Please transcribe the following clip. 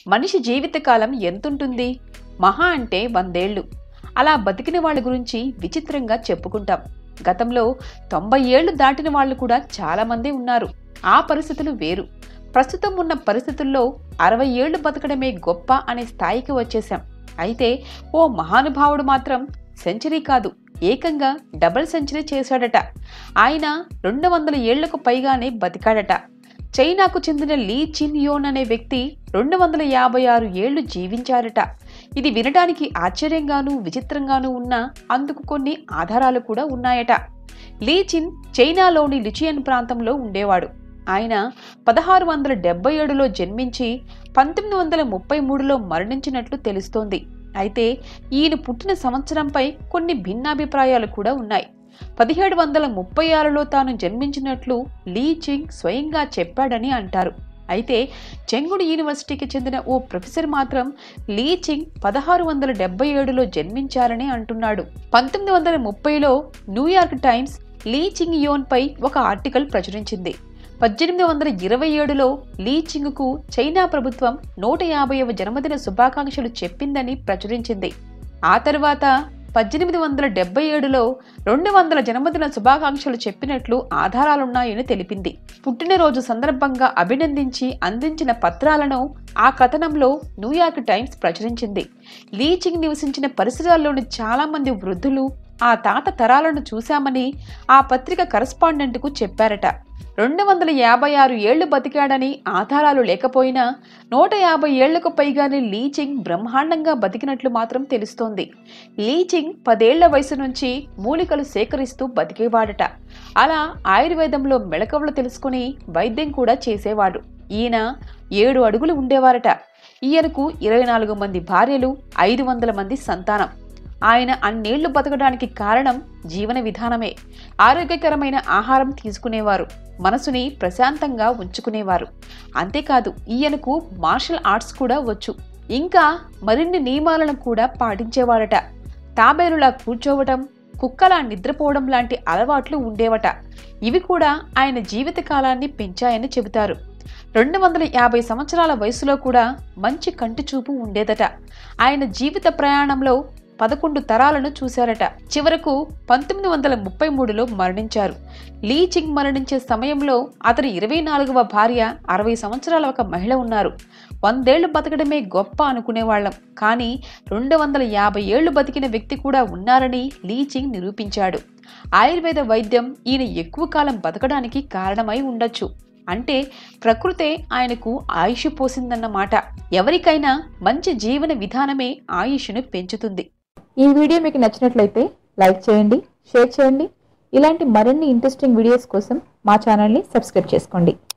మనిషి జీవితకాలం ఎంతుంటుంది మహా అంటే వందేళ్లు అలా బతికిన వాళ్ళ గురించి విచిత్రంగా చెప్పుకుంటాం గతంలో తొంభై ఏళ్లు దాటిన వాళ్ళు కూడా చాలా మంది ఉన్నారు ఆ పరిస్థితులు వేరు ప్రస్తుతం ఉన్న పరిస్థితుల్లో అరవై ఏళ్లు బతకడమే గొప్ప అనే స్థాయికి వచ్చేశాం అయితే ఓ మహానుభావుడు మాత్రం సెంచరీ కాదు ఏకంగా డబుల్ సెంచరీ చేశాడట ఆయన రెండు వందల ఏళ్లకు పైగానే బతికాడట చైనాకు చెందిన లీ చిన్ యోన్ అనే వ్యక్తి రెండు వందల యాభై ఆరు ఏళ్లు జీవించారట ఇది వినడానికి ఆశ్చర్యంగానూ విచిత్రంగానూ ఉన్నా అందుకు కొన్ని ఆధారాలు కూడా ఉన్నాయట లీ చిన్ చైనాలోని లిచియన్ ప్రాంతంలో ఉండేవాడు ఆయన పదహారు వందల డెబ్బై ఏడులో జన్మించి పంతొమ్మిది వందల ముప్పై మూడులో మరణించినట్లు తెలుస్తోంది అయితే ఈయన పుట్టిన సంవత్సరంపై కొన్ని భిన్నాభిప్రాయాలు కూడా ఉన్నాయి పదిహేడు వందల ముప్పై ఆరులో తాను జన్మించినట్లు లీ చింగ్ స్వయంగా చెప్పాడని అంటారు అయితే చెంగుడు యూనివర్సిటీకి చెందిన ఓ ప్రొఫెసర్ మాత్రం లీ చింగ్ పదహారు వందల డెబ్బై ఏడులో జన్మించారని అంటున్నాడు పంతొమ్మిది వందల ముప్పైలో న్యూయార్క్ టైమ్స్ లీ చింగ్ యోన్పై ఒక ఆర్టికల్ ప్రచురించింది పద్దెనిమిది వందల ఇరవై ఏడులో లీ చింగ్కు చైనా ప్రభుత్వం నూట యాభైవ జన్మదిన శుభాకాంక్షలు చెప్పిందని ప్రచురించింది ఆ తర్వాత పద్దెనిమిది వందల డెబ్బై ఏడులో రెండు వందల జన్మదిన శుభాకాంక్షలు చెప్పినట్లు ఆధారాలున్నాయని తెలిపింది పుట్టినరోజు సందర్భంగా అభినందించి అందించిన పత్రాలను ఆ కథనంలో న్యూయార్క్ టైమ్స్ ప్రచురించింది లీచింగ్ నివసించిన పరిసరాల్లోని చాలా మంది వృద్ధులు ఆ తాత తరాలను చూశామని ఆ పత్రిక కరస్పాండెంట్కు చెప్పారట రెండు వందల యాభై ఆరు ఏళ్లు బతికాడని ఆధారాలు లేకపోయినా నూట యాభై ఏళ్లకు పైగానే లీచింగ్ బ్రహ్మాండంగా బతికినట్లు మాత్రం తెలుస్తోంది లీచింగ్ పదేళ్ల వయసు నుంచి మూలికలు సేకరిస్తూ బతికేవాడట అలా ఆయుర్వేదంలో మెళకువలు తెలుసుకుని వైద్యం కూడా చేసేవాడు ఈయన ఏడు అడుగులు ఉండేవారట ఈయనకు ఇరవై నాలుగు మంది భార్యలు ఐదు వందల మంది సంతానం ఆయన అన్నేళ్లు బతకడానికి కారణం జీవన విధానమే ఆరోగ్యకరమైన ఆహారం తీసుకునేవారు మనసుని ప్రశాంతంగా ఉంచుకునేవారు అంతేకాదు ఈయనకు మార్షల్ ఆర్ట్స్ కూడా వచ్చు ఇంకా మరిన్ని నియమాలను కూడా పాటించేవాడట తాబేలులా కూర్చోవటం కుక్కలా నిద్రపోవడం లాంటి అలవాట్లు ఉండేవట ఇవి కూడా ఆయన జీవిత కాలాన్ని పెంచాయని చెబుతారు రెండు వందల యాభై సంవత్సరాల వయసులో కూడా మంచి కంటి చూపు ఉండేదట ఆయన జీవిత ప్రయాణంలో పదకొండు తరాలను చూశారట చివరకు పంతొమ్మిది వందల ముప్పై మూడులో మరణించారు లీ చింగ్ మరణించే సమయంలో అతని ఇరవై నాలుగవ భార్య అరవై సంవత్సరాల ఒక మహిళ ఉన్నారు వందేళ్లు బతకడమే గొప్ప అనుకునేవాళ్లం కానీ రెండు వందల యాభై ఏళ్లు బతికిన వ్యక్తి కూడా ఉన్నారని లీ చింగ్ నిరూపించాడు ఆయుర్వేద వైద్యం ఈయన ఎక్కువ కాలం బతకడానికి కారణమై ఉండొచ్చు అంటే ప్రకృతే ఆయనకు ఆయుష్ పోసిందన్నమాట ఎవరికైనా మంచి జీవన విధానమే ఆయుష్ను పెంచుతుంది ఈ వీడియో మీకు నచ్చినట్లయితే లైక్ చేయండి షేర్ చేయండి ఇలాంటి మరిన్ని ఇంట్రెస్టింగ్ వీడియోస్ కోసం మా ఛానల్ని సబ్స్క్రైబ్ చేసుకోండి